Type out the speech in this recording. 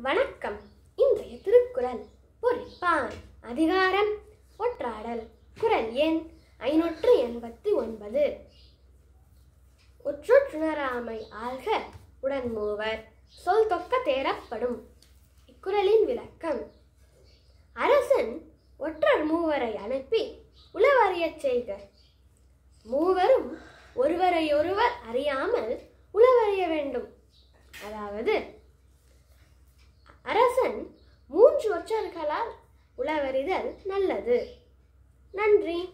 வணக்கம் இன்றைய திருக்குறள் பொறிப்பான் அதிகாரம் ஒற்றாடல் குறள் எண் ஐநூற்று எண்பத்தி ஒன்பது உற்றுணராமை ஆள்க உடன் மூவர் சொல் தொக்க தேரப்படும் இக்குறளின் விளக்கம் அரசன் ஒற்றர் மூவரை அனுப்பி உளவறியச் செய்க மூவரும் ஒருவரையொருவர் அறியாமல் உளவறிய வேண்டும் அதாவது அரசன் மூன்று ஒற்றர்களால் உளவறிதல் நல்லது நன்றி